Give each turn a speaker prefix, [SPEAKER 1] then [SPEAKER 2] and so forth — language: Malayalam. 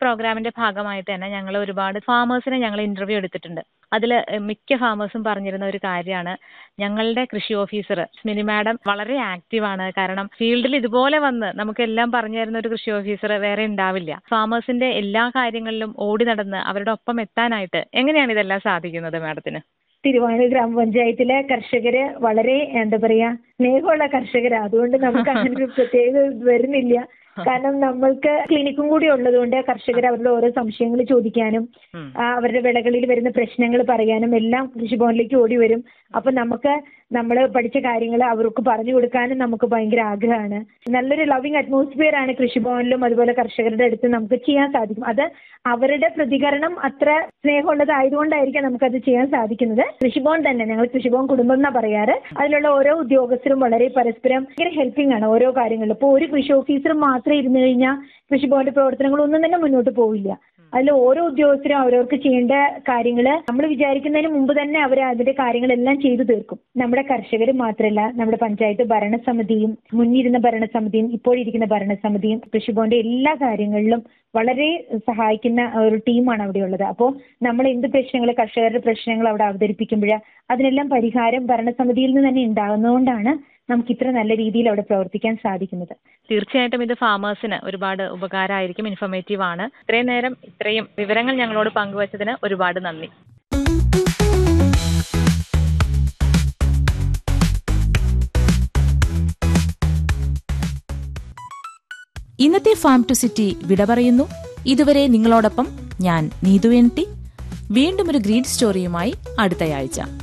[SPEAKER 1] പ്രോഗ്രാമിന്റെ ഭാഗമായിട്ട് തന്നെ ഞങ്ങൾ ഒരുപാട് ഫാമേഴ്സിനെ ഞങ്ങൾ ഇന്റർവ്യൂ എടുത്തിട്ടുണ്ട് അതിൽ മിക്ക ഫാമേഴ്സും പറഞ്ഞിരുന്ന ഒരു കാര്യമാണ് ഞങ്ങളുടെ കൃഷി ഓഫീസർ സ്മിനി മാഡം വളരെ ആക്റ്റീവാണ് കാരണം ഫീൽഡിൽ ഇതുപോലെ വന്ന് നമുക്കെല്ലാം പറഞ്ഞു തരുന്ന ഒരു കൃഷി ഓഫീസർ വേറെ ഉണ്ടാവില്ല ഫാമേഴ്സിന്റെ എല്ലാ കാര്യങ്ങളിലും ഓടി നടന്ന് അവരുടെ ഒപ്പം എത്താനായിട്ട് എങ്ങനെയാണ് ഇതെല്ലാം സാധിക്കുന്നത് മാഡത്തിന്
[SPEAKER 2] തിരുവാണൂർ ഗ്രാമപഞ്ചായത്തിലെ കർഷകര് വളരെ എന്താ പറയാ സ്നേഹമുള്ള കർഷകരാ അതുകൊണ്ട് നമുക്ക് അങ്ങനെ ഒരു പ്രത്യേക ഇത് വരുന്നില്ല കാരണം നമ്മൾക്ക് ക്ലിനിക്കും കൂടി ഉള്ളതുകൊണ്ട് കർഷകർ അവരുടെ ഓരോ സംശയങ്ങൾ ചോദിക്കാനും
[SPEAKER 1] ഉം.
[SPEAKER 2] ആ, അവരുടെ വിളകളിൽ വരുന്ന പ്രശ്നങ്ങൾ പറയാനും എല്ലാം കൃഷിഭവനിലേക്ക് ഓടി വരും അപ്പൊ നമുക്ക് നമ്മൾ പഠിച്ച കാര്യങ്ങൾ അവർക്ക് പറഞ്ഞു കൊടുക്കാനും നമുക്ക് ഭയങ്കര ആഗ്രഹമാണ് നല്ലൊരു ലവിങ് അറ്റ്മോസ്ഫിയർ ആണ് കൃഷിഭവനിലും അതുപോലെ കർഷകരുടെ അടുത്ത് നമുക്ക് ചെയ്യാൻ സാധിക്കും അത് അവരുടെ പ്രതികരണം അത്ര സ്നേഹമുള്ളതായതുകൊണ്ടായിരിക്കാം നമുക്കത് ചെയ്യാൻ സാധിക്കുന്നത് കൃഷിഭവൻ തന്നെ ഞങ്ങൾ കൃഷിഭവൻ കുടുംബം എന്നാ പറയാറ് അതിലുള്ള ഓരോ ഉദ്യോഗസ്ഥരും വളരെ പരസ്പരം ഭയങ്കര ഹെൽപ്പിംഗ് ആണ് ഓരോ കാര്യങ്ങളിലും ഇപ്പോൾ ഒരു കൃഷി ഓഫീസർ മാത്രം ഇരുന്ന് കഴിഞ്ഞാൽ കൃഷിഭവന്റെ പ്രവർത്തനങ്ങളൊന്നും തന്നെ മുന്നോട്ട് പോവില്ല അതിൽ ഓരോ ഉദ്യോഗസ്ഥരും അവരവർക്ക് ചെയ്യേണ്ട കാര്യങ്ങൾ നമ്മൾ വിചാരിക്കുന്നതിന് മുമ്പ് തന്നെ അവർ അതിന്റെ കാര്യങ്ങളെല്ലാം ചെയ്തു തീർക്കും നമ്മുടെ കർഷകർ മാത്രമല്ല നമ്മുടെ പഞ്ചായത്ത് ഭരണസമിതിയും മുന്നിരുന്ന ഭരണസമിതിയും ഇപ്പോഴിരിക്കുന്ന ഭരണസമിതിയും കൃഷിഭവന്റെ എല്ലാ കാര്യങ്ങളിലും വളരെ സഹായിക്കുന്ന ഒരു ടീമാണ് അവിടെ ഉള്ളത് അപ്പോൾ നമ്മൾ എന്ത് പ്രശ്നങ്ങൾ കർഷകരുടെ പ്രശ്നങ്ങൾ അവിടെ അവതരിപ്പിക്കുമ്പോൾ അതിനെല്ലാം പരിഹാരം ഭരണസമിതിയിൽ നിന്ന് തന്നെ ഉണ്ടാകുന്നതുകൊണ്ടാണ് നമുക്ക് ഇത്ര നല്ല രീതിയിൽ അവിടെ പ്രവർത്തിക്കാൻ സാധിക്കുന്നത്
[SPEAKER 1] തീർച്ചയായിട്ടും ഇത് ഫാമേഴ്സിന് ഒരുപാട് ഉപകാരമായിരിക്കും ഇൻഫോർമേറ്റീവ് ആണ് ഇത്രയും നേരം ഇത്രയും വിവരങ്ങൾ ഞങ്ങളോട് പങ്കുവച്ചതിന് ഒരുപാട് നന്ദി
[SPEAKER 3] ഇന്നത്തെ ഫാം ടു സിറ്റി വിട പറയുന്നു ഇതുവരെ നിങ്ങളോടൊപ്പം ഞാൻ നീതു എൻ ടി വീണ്ടും ഒരു ഗ്രീൻ സ്റ്റോറിയുമായി അടുത്തയാഴ്ച